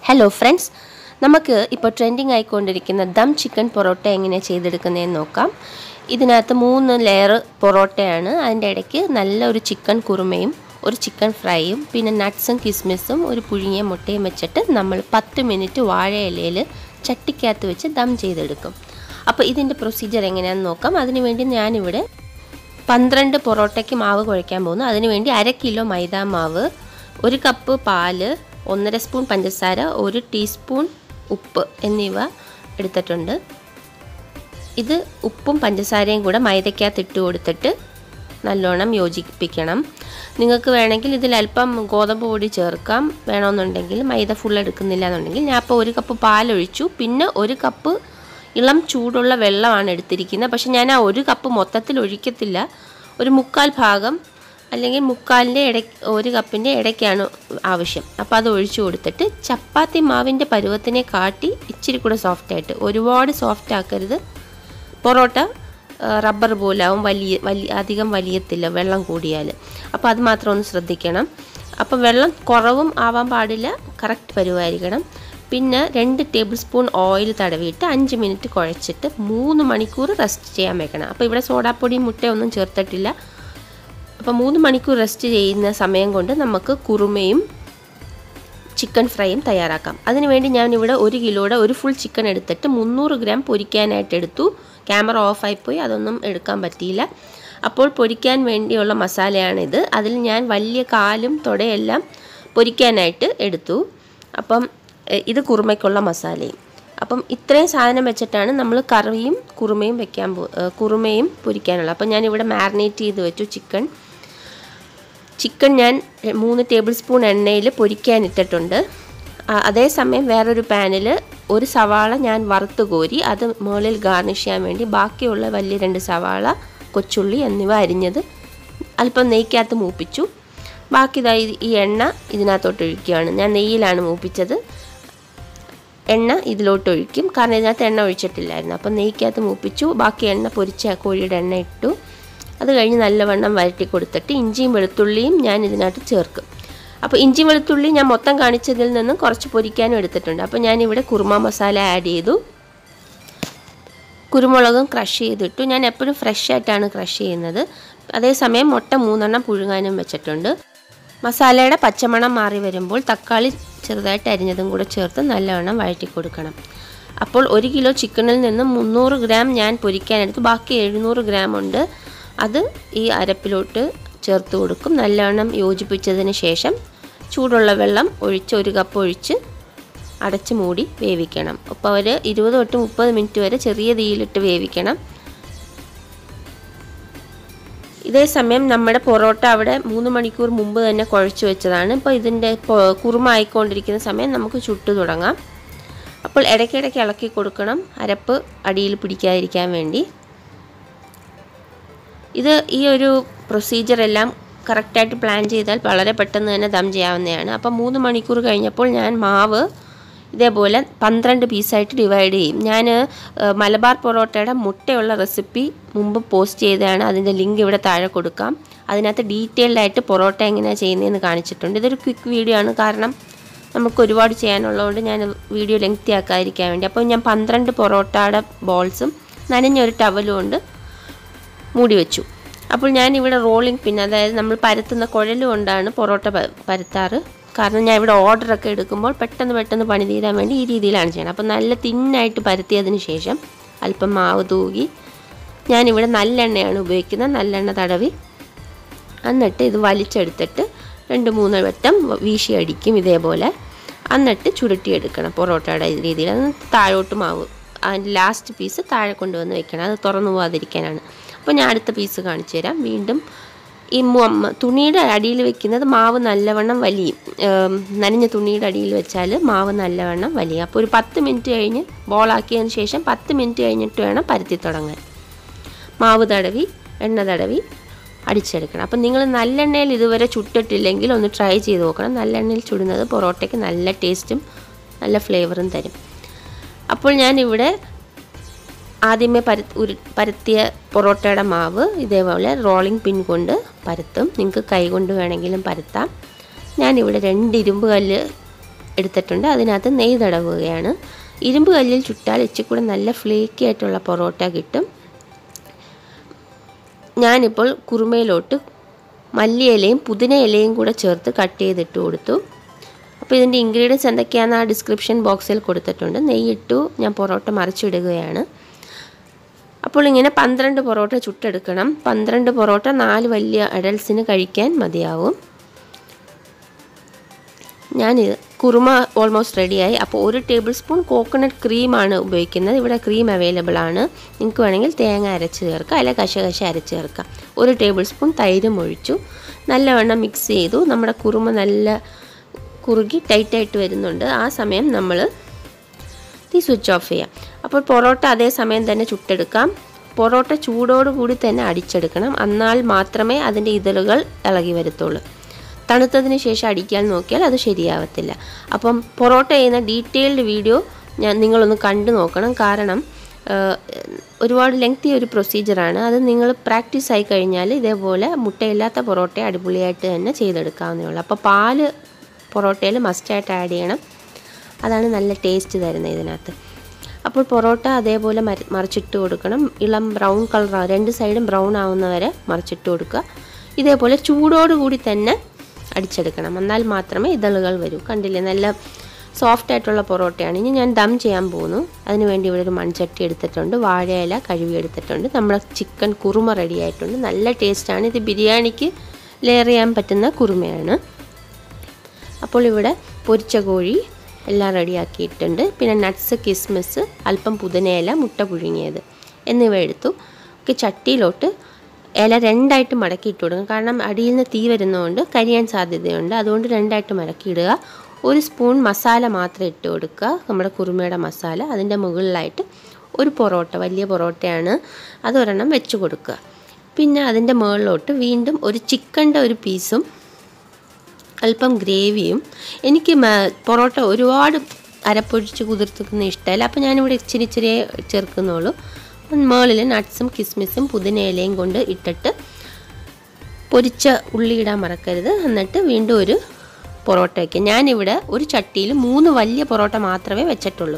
hello friends നമുക്ക് ഇപ്പോൾ trending ആയിക്കൊണ്ടിരിക്കുന്ന ദം ചിക്കൻ പൊറോട്ട എങ്ങനെയാണ് ചെയ്തെടുക്കുന്നതെന്ന് നോക്കാം ഇതിനകത്ത് മൂന്ന് ലെയർ പൊറോട്ടയാണ് അതിൻ്റെ ഇടയ്ക്ക് നല്ല ഒരു ചിക്കൻ കുറുമയും ഒരു ചിക്കൻ ഫ്രൈയും പിന്നെ നട്ട്സും കിസ്മിസും ഒരു പുഴുങ്ങിയ മുട്ടയും വെച്ചിട്ട് നമ്മൾ പത്ത് മിനിറ്റ് വാഴയിലയിൽ ചട്ടിക്കകത്ത് വെച്ച് ദം ചെയ്തെടുക്കും അപ്പോൾ ഇതിൻ്റെ പ്രൊസീജിയർ എങ്ങനെയാണെന്ന് നോക്കാം അതിനുവേണ്ടി ഞാനിവിടെ പന്ത്രണ്ട് പൊറോട്ടയ്ക്ക് മാവ് കുഴയ്ക്കാൻ പോകുന്നു അതിനുവേണ്ടി അര കിലോ മൈദാ മാവ് ഒരു കപ്പ് പാല് ഒന്നര സ്പൂൺ പഞ്ചസാര ഒരു ടീസ്പൂൺ ഉപ്പ് എന്നിവ എടുത്തിട്ടുണ്ട് ഇത് ഉപ്പും പഞ്ചസാരയും കൂടെ മൈദയ്ക്കകത്ത് ഇട്ട് കൊടുത്തിട്ട് നല്ലോണം യോജിപ്പിക്കണം നിങ്ങൾക്ക് വേണമെങ്കിൽ ഇതിൽ അല്പം ഗോതമ്പ് പൊടി ചേർക്കാം വേണമെന്നുണ്ടെങ്കിൽ മൈദ ഫുൾ എടുക്കുന്നില്ല എന്നുണ്ടെങ്കിൽ ഞാൻ അപ്പോൾ ഒരു കപ്പ് പാലൊഴിച്ചു പിന്നെ ഒരു കപ്പ് ഇളം ചൂടുള്ള വെള്ളമാണ് എടുത്തിരിക്കുന്നത് പക്ഷെ ഞാൻ ആ ഒരു കപ്പ് മൊത്തത്തിൽ ഒഴിക്കത്തില്ല ഒരു മുക്കാൽ ഭാഗം അല്ലെങ്കിൽ മുക്കാലിൻ്റെ ഇട ഒരു കപ്പിൻ്റെ ഇടയ്ക്കാണ് ആവശ്യം അപ്പോൾ അത് ഒഴിച്ചു കൊടുത്തിട്ട് ചപ്പാത്തി മാവിൻ്റെ പരുവത്തിനെ കാട്ടി ഇച്ചിരി കൂടെ സോഫ്റ്റായിട്ട് ഒരുപാട് സോഫ്റ്റ് ആക്കരുത് പൊറോട്ട റബ്ബർ പോലാവും വലിയ വലിയ അധികം വലിയത്തില്ല വെള്ളം കൂടിയാൽ അപ്പോൾ അത് മാത്രം ഒന്ന് ശ്രദ്ധിക്കണം അപ്പോൾ വെള്ളം കുറവും ആവാൻ പാടില്ല കറക്റ്റ് പരുവായിരിക്കണം പിന്നെ രണ്ട് ടേബിൾ സ്പൂൺ ഓയിൽ തടവിയിട്ട് അഞ്ച് മിനിറ്റ് കുഴച്ചിട്ട് മൂന്ന് മണിക്കൂർ റെസ്റ്റ് ചെയ്യാൻ വെക്കണം അപ്പോൾ ഇവിടെ സോഡാപ്പൊടിയും മുട്ടയൊന്നും ചേർത്തിട്ടില്ല അപ്പോൾ മൂന്ന് മണിക്കൂർ റെസ്റ്റ് ചെയ്യുന്ന സമയം കൊണ്ട് നമുക്ക് കുറുമയും ചിക്കൻ ഫ്രൈയും തയ്യാറാക്കാം അതിനുവേണ്ടി ഞാനിവിടെ ഒരു കിലോയുടെ ഒരു ഫുൾ ചിക്കൻ എടുത്തിട്ട് മുന്നൂറ് ഗ്രാം പൊരിക്കാനായിട്ട് എടുത്തു ക്യാമറ ഓഫായിപ്പോയി അതൊന്നും എടുക്കാൻ പറ്റിയില്ല അപ്പോൾ പൊരിക്കാൻ വേണ്ടിയുള്ള മസാലയാണിത് അതിൽ ഞാൻ വലിയ കാലും തുടയെല്ലാം പൊരിക്കാനായിട്ട് എടുത്തു അപ്പം ഇത് കുറുമയ്ക്കുള്ള മസാലയും അപ്പം ഇത്രയും സാധനം വെച്ചിട്ടാണ് നമ്മൾ കറിയും കുറുമയും വെക്കാൻ പോ കുറുമയും പൊരിക്കാനുള്ളത് അപ്പം ഞാനിവിടെ മാരിനേറ്റ് ചെയ്ത് വെച്ചു ചിക്കൻ ചിക്കൻ ഞാൻ മൂന്ന് ടേബിൾ സ്പൂൺ എണ്ണയിൽ പൊരിക്കാനിട്ടിട്ടുണ്ട് അതേസമയം വേറൊരു പാനിൽ ഒരു സവാള ഞാൻ വറുത്ത് കോരി അത് മുകളിൽ ഗാർണിഷ് ചെയ്യാൻ വേണ്ടി ബാക്കിയുള്ള വലിയ രണ്ട് സവാള കൊച്ചുള്ളി എന്നിവ അരിഞ്ഞത് അല്പം നെയ്ക്കകത്ത് മൂപ്പിച്ചു ബാക്കി ഇതായി ഈ എണ്ണ ഇതിനകത്തോട്ട് ഒഴിക്കുകയാണ് ഞാൻ നെയ്യിലാണ് മൂപ്പിച്ചത് എണ്ണ ഇതിലോട്ട് ഒഴിക്കും കാരണം ഇതിനകത്ത് എണ്ണ ഒഴിച്ചിട്ടില്ലായിരുന്നു അപ്പം നെയ്ക്കകത്ത് മൂപ്പിച്ചു ബാക്കി എണ്ണ പൊരിച്ച കോഴിയുടെ എണ്ണ ഇട്ടു അത് കഴിഞ്ഞ് നല്ലവണ്ണം വരട്ടി കൊടുത്തിട്ട് ഇഞ്ചിയും വെളുത്തുള്ളിയും ഞാൻ ഇതിനകത്ത് ചേർക്കും അപ്പോൾ ഇഞ്ചി വെളുത്തുള്ളി ഞാൻ മൊത്തം കാണിച്ചതിൽ നിന്നും കുറച്ച് പൊരിക്കാനും എടുത്തിട്ടുണ്ട് അപ്പോൾ ഞാനിവിടെ കുറുമ മസാല ആഡ് ചെയ്തു കുരുമുളകും ക്രഷ് ചെയ്തിട്ടു ഞാൻ എപ്പോഴും ഫ്രഷ് ആയിട്ടാണ് ക്രഷ് ചെയ്യുന്നത് അതേസമയം മുട്ട മൂന്നെണ്ണം പുഴുങ്ങാനും വെച്ചിട്ടുണ്ട് മസാലയുടെ പച്ചമണം മാറി വരുമ്പോൾ തക്കാളി ചെറുതായിട്ട് അരിഞ്ഞതും കൂടെ ചേർത്ത് നല്ലവണ്ണം വഴറ്റി കൊടുക്കണം അപ്പോൾ ഒരു കിലോ ചിക്കനിൽ നിന്നും മുന്നൂറ് ഗ്രാം ഞാൻ പൊരിക്കാനെടുത്തു ബാക്കി എഴുന്നൂറ് ഗ്രാം ഉണ്ട് അത് ഈ അരപ്പിലോട്ട് ചേർത്ത് കൊടുക്കും നല്ലവണ്ണം യോജിപ്പിച്ചതിന് ശേഷം ചൂടുള്ള വെള്ളം ഒഴിച്ച് ഒരു കപ്പ് ഒഴിച്ച് അടച്ച് മൂടി വേവിക്കണം അപ്പോൾ അവർ ഇരുപത് തൊട്ട് മുപ്പത് മിനിറ്റ് വരെ ചെറിയ തീയിലിട്ട് വേവിക്കണം ഇതേ സമയം നമ്മുടെ പൊറോട്ട അവിടെ മൂന്ന് മണിക്കൂർ മുമ്പ് തന്നെ കുഴച്ച് വെച്ചതാണ് ഇപ്പോൾ ഇതിൻ്റെ കുറുമ ആയിക്കൊണ്ടിരിക്കുന്ന സമയം നമുക്ക് ചുട്ടു തുടങ്ങാം അപ്പോൾ ഇടയ്ക്കിടയ്ക്ക് ഇളക്കി കൊടുക്കണം അരപ്പ് അടിയിൽ പിടിക്കാതിരിക്കാൻ വേണ്ടി ഇത് ഈ ഒരു പ്രൊസീജിയർ എല്ലാം കറക്റ്റായിട്ട് പ്ലാൻ ചെയ്താൽ വളരെ പെട്ടെന്ന് തന്നെ ദം ചെയ്യാവുന്നതാണ് അപ്പം മൂന്ന് മണിക്കൂർ കഴിഞ്ഞപ്പോൾ ഞാൻ മാവ് ഇതേപോലെ പന്ത്രണ്ട് പീസായിട്ട് ഡിവൈഡ് ചെയ്യും ഞാൻ മലബാർ പൊറോട്ടയുടെ മുട്ടയുള്ള റെസിപ്പി മുമ്പ് പോസ്റ്റ് ചെയ്തതാണ് അതിൻ്റെ ലിങ്ക് ഇവിടെ താഴെ കൊടുക്കാം അതിനകത്ത് ഡീറ്റെയിൽഡ് ആയിട്ട് പൊറോട്ട എങ്ങനെയാണ് ചെയ്യുന്നതെന്ന് കാണിച്ചിട്ടുണ്ട് ഇതൊരു ക്വിക്ക് വീഡിയോ ആണ് കാരണം നമുക്ക് ഒരുപാട് ചെയ്യാനുള്ളതുകൊണ്ട് ഞാൻ വീഡിയോ ലെങ്തി ആക്കാതിരിക്കാൻ വേണ്ടി അപ്പോൾ ഞാൻ പന്ത്രണ്ട് പൊറോട്ടയുടെ ബോൾസും നനഞ്ഞൊരു ടവലും കൊണ്ട് മൂടി വെച്ചു അപ്പോൾ ഞാൻ ഇവിടെ റോളിംഗ് പിൻ അതായത് നമ്മൾ പരത്തുന്ന കുഴൽ കൊണ്ടാണ് പൊറോട്ട പരത്താറ് കാരണം ഞാൻ ഇവിടെ ഓർഡറൊക്കെ എടുക്കുമ്പോൾ പെട്ടെന്ന് പെട്ടെന്ന് പണി തീരാൻ വേണ്ടി ഈ രീതിയിലാണ് ചെയ്യണം അപ്പോൾ നല്ല തിന്നായിട്ട് പരത്തിയതിന് ശേഷം അല്പം മാവ് തൂകി ഞാനിവിടെ നല്ലെണ്ണയാണ് ഉപയോഗിക്കുന്നത് നല്ലെണ്ണ തടവി എന്നിട്ട് ഇത് വലിച്ചെടുത്തിട്ട് രണ്ട് മൂന്ന് വട്ടം വീശി അടിക്കും ഇതേപോലെ എന്നിട്ട് ചുരുട്ടിയെടുക്കണം പൊറോട്ടയുടെ രീതിയിൽ അത് താഴോട്ട് മാവ് അതിൻ്റെ ലാസ്റ്റ് പീസ് താഴെ കൊണ്ടുവന്ന് വെക്കണം അത് തുറന്നു പോകാതിരിക്കാനാണ് അപ്പോൾ ഞാൻ അടുത്ത പീസ് കാണിച്ചു തരാം വീണ്ടും ഈ തുണിയുടെ അടിയിൽ വെക്കുന്നത് മാവ് നല്ലവണ്ണം വലിയും നനഞ്ഞ തുണിയുടെ അടിയിൽ വെച്ചാൽ മാവ് നല്ലവണ്ണം വലിയും അപ്പോൾ ഒരു പത്ത് മിനിറ്റ് കഴിഞ്ഞ് ബോളാക്കിയതിന് ശേഷം പത്ത് മിനിറ്റ് കഴിഞ്ഞിട്ട് വേണം പരത്തി തുടങ്ങാൻ മാവ് തടവി എണ്ണ തടവി അടിച്ചെടുക്കണം അപ്പം നിങ്ങൾ നല്ലെണ്ണയിൽ ഇതുവരെ ചുട്ടിട്ടില്ലെങ്കിൽ ഒന്ന് ട്രൈ ചെയ്ത് നോക്കണം നല്ലെണ്ണയിൽ ചുടുന്നത് പൊറോട്ടയ്ക്ക് നല്ല ടേസ്റ്റും നല്ല ഫ്ലേവറും തരും അപ്പോൾ ഞാനിവിടെ ആദ്യമേ പര ഉരു പരത്തിയ പൊറോട്ടയുടെ മാവ് ഇതേപോലെ റോളിംഗ് പിൻ കൊണ്ട് പരത്തും നിങ്ങൾക്ക് കൈ കൊണ്ട് വേണമെങ്കിലും പരത്താം ഞാനിവിടെ രണ്ട് ഇരുമ്പ് കല്ല് എടുത്തിട്ടുണ്ട് അതിനകത്ത് നെയ്യ് തടവുകയാണ് ഇരുമ്പ് കല്ലിൽ ചുട്ടാൽ ഇച്ചിരി കൂടെ നല്ല ഫ്ലേക്കി ആയിട്ടുള്ള പൊറോട്ട കിട്ടും ഞാനിപ്പോൾ കുറുമയിലോട്ട് മല്ലിയിലയും പുതിന ഇലയും കൂടെ ചേർത്ത് കട്ട് ചെയ്തിട്ട് കൊടുത്തു അപ്പോൾ ഇതിൻ്റെ ഇൻഗ്രീഡിയൻസ് എന്തൊക്കെയാണെന്ന് ആ ഡിസ്ക്രിപ്ഷൻ ബോക്സിൽ കൊടുത്തിട്ടുണ്ട് നെയ്യിട്ടു ഞാൻ പൊറോട്ട മറിച്ചിടുകയാണ് അപ്പോൾ ഇങ്ങനെ പന്ത്രണ്ട് പൊറോട്ട ചുട്ടെടുക്കണം പന്ത്രണ്ട് പൊറോട്ട നാല് വലിയ അഡൽസിന് കഴിക്കാൻ മതിയാവും ഞാനിത് കുറുമ ഓൾമോസ്റ്റ് റെഡിയായി അപ്പോൾ ഒരു ടേബിൾ സ്പൂൺ കോക്കനട്ട് ക്രീമാണ് ഉപയോഗിക്കുന്നത് ഇവിടെ ക്രീം അവൈലബിൾ ആണ് നിങ്ങൾക്ക് വേണമെങ്കിൽ തേങ്ങ അരച്ച് ചേർക്കാം അല്ലെങ്കിൽ കശകശ അരച്ച് ചേർക്കാം ഒരു ടേബിൾ സ്പൂൺ തൈരും ഒഴിച്ചു നല്ലവണ്ണം മിക്സ് ചെയ്തു നമ്മുടെ കുറുമ നല്ല കുറുകി ടൈറ്റായിട്ട് വരുന്നുണ്ട് ആ സമയം നമ്മൾ തീ സ്വിച്ച് ഓഫ് ചെയ്യാം അപ്പോൾ പൊറോട്ട അതേ സമയം തന്നെ ചുട്ടെടുക്കാം പൊറോട്ട ചൂടോടുകൂടി തന്നെ അടിച്ചെടുക്കണം എന്നാൽ മാത്രമേ അതിൻ്റെ ഇതളുകൾ ഇളകി വരത്തുള്ളൂ തണുത്തതിന് ശേഷം അടിക്കാൻ നോക്കിയാൽ അത് ശരിയാവത്തില്ല അപ്പം പൊറോട്ട ചെയ്യുന്ന ഡീറ്റെയിൽഡ് വീഡിയോ ഞാൻ നിങ്ങളൊന്ന് കണ്ടു നോക്കണം കാരണം ഒരുപാട് ലെങ്തി ഒരു പ്രൊസീജിയറാണ് അത് നിങ്ങൾ പ്രാക്ടീസ് ആയി കഴിഞ്ഞാൽ ഇതേപോലെ മുട്ടയില്ലാത്ത പൊറോട്ട അടിപൊളിയായിട്ട് തന്നെ ചെയ്തെടുക്കാവുന്നേ ഉള്ളൂ അപ്പോൾ പാല് പൊറോട്ടയിൽ മസ്റ്റായിട്ട് ആഡ് ചെയ്യണം അതാണ് നല്ല ടേസ്റ്റ് തരുന്നത് ഇതിനകത്ത് അപ്പോൾ പൊറോട്ട അതേപോലെ മര മറിച്ചിട്ട് കൊടുക്കണം ഇളം ബ്രൗൺ കളർ രണ്ട് സൈഡും ബ്രൗൺ ആവുന്ന വരെ മറിച്ചിട്ട് കൊടുക്കുക ഇതേപോലെ ചൂടോടുകൂടി തന്നെ അടിച്ചെടുക്കണം എന്നാൽ മാത്രമേ ഇതളുകൾ വരൂ കണ്ടില്ലേ നല്ല സോഫ്റ്റ് ആയിട്ടുള്ള പൊറോട്ടയാണ് ഇനി ഞാൻ ദം ചെയ്യാൻ പോകുന്നു അതിന് വേണ്ടി ഇവിടെ ഒരു മൺചട്ടി എടുത്തിട്ടുണ്ട് വാഴയില കഴുകി എടുത്തിട്ടുണ്ട് നമ്മുടെ ചിക്കൻ കുറുമ റെഡി ആയിട്ടുണ്ട് നല്ല ടേസ്റ്റാണ് ഇത് ബിരിയാണിക്ക് ലെയർ ചെയ്യാൻ പറ്റുന്ന കുറുമയാണ് അപ്പോൾ ഇവിടെ പൊരിച്ച കോഴി എല്ലാം റെഡിയാക്കിയിട്ടുണ്ട് പിന്നെ നട്ട്സ് കിസ്മിസ് അല്പം പുതിനയില മുട്ട പുഴുങ്ങിയത് എന്നിവ എടുത്തു ഒക്കെ ചട്ടിയിലോട്ട് ഇല രണ്ടായിട്ട് മടക്കിയിട്ട് കൊടുക്കും കാരണം അടിയിൽ നിന്ന് തീ വരുന്നതുകൊണ്ട് കരിയാൻ സാധ്യതയുണ്ട് അതുകൊണ്ട് രണ്ടായിട്ട് മടക്കിയിടുക ഒരു സ്പൂൺ മസാല മാത്രം ഇട്ട് കൊടുക്കുക നമ്മുടെ കുറുമയുടെ മസാല അതിൻ്റെ മുകളിലായിട്ട് ഒരു പൊറോട്ട വലിയ പൊറോട്ടയാണ് അതൊരെണ്ണം വെച്ച് കൊടുക്കുക പിന്നെ അതിൻ്റെ മുകളിലോട്ട് വീണ്ടും ഒരു ചിക്കൻ്റെ ഒരു പീസും അല്പം ഗ്രേവിയും എനിക്ക് പൊറോട്ട ഒരുപാട് അരപ്പൊഴിച്ച് കുതിർത്തുക്കുന്ന ഇഷ്ടമല്ല അപ്പോൾ ഞാനിവിടെ ഇച്ചിരി ഇച്ചിരി ചേർക്കുന്നുള്ളൂ മുകളിൽ നട്ട്സും കിസ്മിസും പുതിനയിലയും കൊണ്ട് ഇട്ടിട്ട് പൊരിച്ച ഉള്ളി ഇടാൻ മറക്കരുത് എന്നിട്ട് വീണ്ടും ഒരു പൊറോട്ട വയ്ക്കുക ഞാനിവിടെ ഒരു ചട്ടിയിൽ മൂന്ന് വലിയ പൊറോട്ട മാത്രമേ വെച്ചിട്ടുള്ളൂ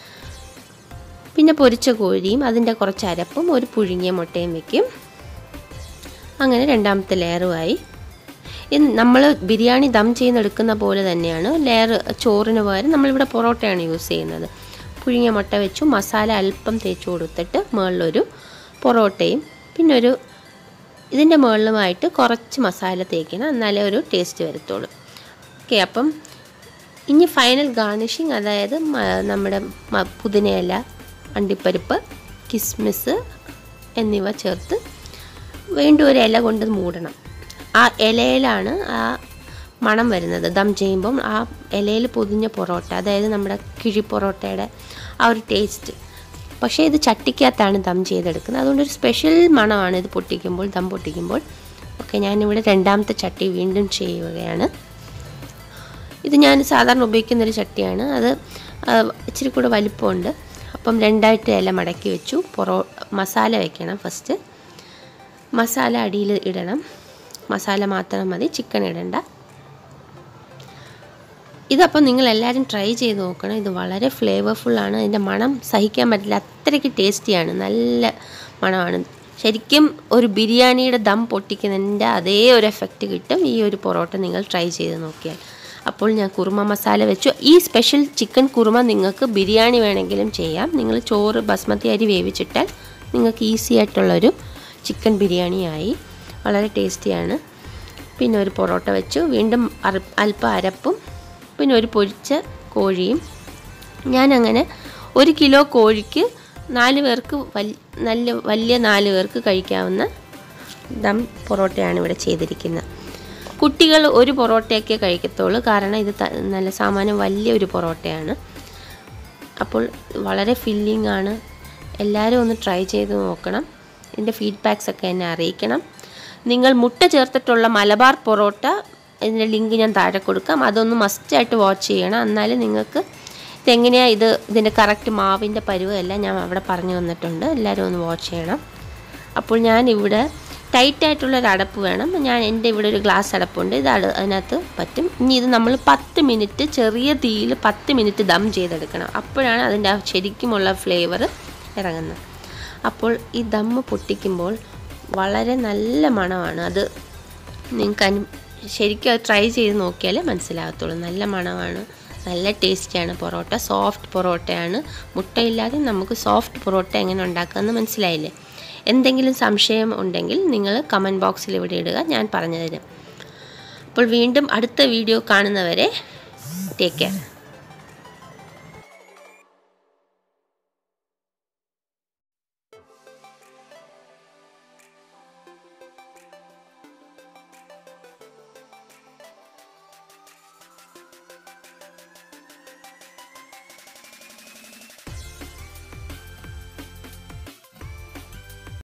പിന്നെ പൊരിച്ച കോഴിയും അതിൻ്റെ കുറച്ച് അരപ്പും ഒരു പുഴുങ്ങിയ മുട്ടയും വയ്ക്കും അങ്ങനെ രണ്ടാമത്തെ ലെയറുമായി നമ്മൾ ബിരിയാണി ദം ചെയ്യുന്നെടുക്കുന്ന പോലെ തന്നെയാണ് ലെയർ ചോറിന് പകരം നമ്മളിവിടെ പൊറോട്ടയാണ് യൂസ് ചെയ്യുന്നത് പുഴുങ്ങിയ മുട്ട വെച്ചു മസാല അല്പം തേച്ച് കൊടുത്തിട്ട് മുകളിലൊരു പൊറോട്ടയും പിന്നെ ഒരു ഇതിൻ്റെ മുകളിലുമായിട്ട് കുറച്ച് മസാല തേക്കണം എന്നാലേ ഒരു ടേസ്റ്റ് വരത്തുള്ളൂ ഓക്കെ അപ്പം ഇനി ഫൈനൽ ഗാർണിഷിങ് അതായത് നമ്മുടെ പുതിനയില അണ്ടിപ്പരിപ്പ് കിസ്മിസ് എന്നിവ ചേർത്ത് വീണ്ടും ഒരു ഇല കൊണ്ട് മൂടണം ആ ഇലയിലാണ് ആ മണം വരുന്നത് ദം ചെയ്യുമ്പം ആ ഇലയിൽ പൊതിഞ്ഞ പൊറോട്ട അതായത് നമ്മുടെ കിഴി പൊറോട്ടയുടെ ആ ഒരു ടേസ്റ്റ് പക്ഷേ ഇത് ചട്ടിക്കകത്താണ് ദം ചെയ്തെടുക്കുന്നത് അതുകൊണ്ട് ഒരു സ്പെഷ്യൽ മണമാണ് ഇത് പൊട്ടിക്കുമ്പോൾ ദം പൊട്ടിക്കുമ്പോൾ ഓക്കെ ഞാനിവിടെ രണ്ടാമത്തെ ചട്ടി വീണ്ടും ചെയ്യുകയാണ് ഇത് ഞാൻ സാധാരണ ഉപയോഗിക്കുന്നൊരു ചട്ടിയാണ് അത് ഇച്ചിരി കൂടെ വലിപ്പമുണ്ട് അപ്പം രണ്ടായിട്ട് ഇല മടക്കി വെച്ചു പൊറോ മസാല വെക്കണം ഫസ്റ്റ് മസാല അടിയിൽ ഇടണം മസാല മാത്രം മതി ചിക്കൻ ഇടണ്ട ഇതപ്പം നിങ്ങൾ എല്ലാവരും ട്രൈ ചെയ്ത് നോക്കണം ഇത് വളരെ ഫ്ലേവർഫുള്ളാണ് ഇതിൻ്റെ മണം സഹിക്കാൻ പറ്റില്ല അത്രയ്ക്ക് ടേസ്റ്റിയാണ് നല്ല മണമാണ് ശരിക്കും ഒരു ബിരിയാണിയുടെ ദം പൊട്ടിക്കുന്നതിൻ്റെ അതേ ഒരു എഫക്റ്റ് കിട്ടും ഈ ഒരു പൊറോട്ട നിങ്ങൾ ട്രൈ ചെയ്ത് നോക്കിയാൽ അപ്പോൾ ഞാൻ കുറുമ മസാല വെച്ചു ഈ സ്പെഷ്യൽ ചിക്കൻ കുറുമ നിങ്ങൾക്ക് ബിരിയാണി വേണമെങ്കിലും ചെയ്യാം നിങ്ങൾ ചോറ് ബസ്മതി അരി വേവിച്ചിട്ടാൽ നിങ്ങൾക്ക് ഈസി ആയിട്ടുള്ളൊരു ചിക്കൻ ബിരിയാണിയായി വളരെ ടേസ്റ്റിയാണ് പിന്നെ ഒരു പൊറോട്ട വെച്ചു വീണ്ടും അല്പം അരപ്പും പിന്നെ ഒരു പൊരിച്ച കോഴിയും ഞാനങ്ങനെ ഒരു കിലോ കോഴിക്ക് നാല് പേർക്ക് വലിയ നല്ല വലിയ നാല് പേർക്ക് കഴിക്കാവുന്ന ദം പൊറോട്ടയാണ് ഇവിടെ ചെയ്തിരിക്കുന്നത് കുട്ടികൾ ഒരു പൊറോട്ടയൊക്കെ കഴിക്കത്തുള്ളൂ കാരണം ഇത് നല്ല സാമാന്യം വലിയൊരു പൊറോട്ടയാണ് അപ്പോൾ വളരെ ഫില്ലിംഗ് ആണ് എല്ലാവരും ഒന്ന് ട്രൈ ചെയ്ത് നോക്കണം ഇതിൻ്റെ ഫീഡ്ബാക്സ് ഒക്കെ എന്നെ അറിയിക്കണം നിങ്ങൾ മുട്ട ചേർത്തിട്ടുള്ള മലബാർ പൊറോട്ട ഇതിൻ്റെ ലിങ്ക് ഞാൻ താഴെ കൊടുക്കാം അതൊന്ന് മസ്റ്റായിട്ട് വാച്ച് ചെയ്യണം എന്നാലും നിങ്ങൾക്ക് ഇതെങ്ങനെയാണ് ഇത് ഇതിൻ്റെ കറക്റ്റ് മാവിൻ്റെ പരുവമെല്ലാം ഞാൻ അവിടെ പറഞ്ഞു തന്നിട്ടുണ്ട് എല്ലാവരും ഒന്ന് വാച്ച് ചെയ്യണം അപ്പോൾ ഞാൻ ഇവിടെ ടൈറ്റ് ആയിട്ടുള്ള ഒരു അടപ്പ് വേണം ഞാൻ എൻ്റെ ഇവിടെ ഒരു ഗ്ലാസ് അടപ്പുണ്ട് ഇത് അട അതിനകത്ത് പറ്റും ഇനി ഇത് നമ്മൾ പത്ത് മിനിറ്റ് ചെറിയ തീയിൽ പത്ത് മിനിറ്റ് ദം ചെയ്തെടുക്കണം അപ്പോഴാണ് അതിൻ്റെ ആ ശരിക്കുമുള്ള ഫ്ലേവർ ഇറങ്ങുന്നത് അപ്പോൾ ഈ ദമ്മ് പൊട്ടിക്കുമ്പോൾ വളരെ നല്ല മണമാണ് അത് നിങ്ങൾക്ക് അനു ശരിക്കും അത് ട്രൈ ചെയ്ത് നോക്കിയാലേ മനസ്സിലാകത്തുള്ളൂ നല്ല മണമാണ് നല്ല ടേസ്റ്റിയാണ് പൊറോട്ട സോഫ്റ്റ് പൊറോട്ടയാണ് മുട്ടയില്ലാതെ നമുക്ക് സോഫ്റ്റ് പൊറോട്ട എങ്ങനെ ഉണ്ടാക്കാമെന്ന് മനസ്സിലായില്ലേ എന്തെങ്കിലും സംശയം ഉണ്ടെങ്കിൽ നിങ്ങൾ കമൻറ്റ് ബോക്സിൽ ഇവിടെ ഇടുക ഞാൻ പറഞ്ഞു തരാം അപ്പോൾ വീണ്ടും അടുത്ത വീഡിയോ കാണുന്നവരെ ടേക്ക് കെയർ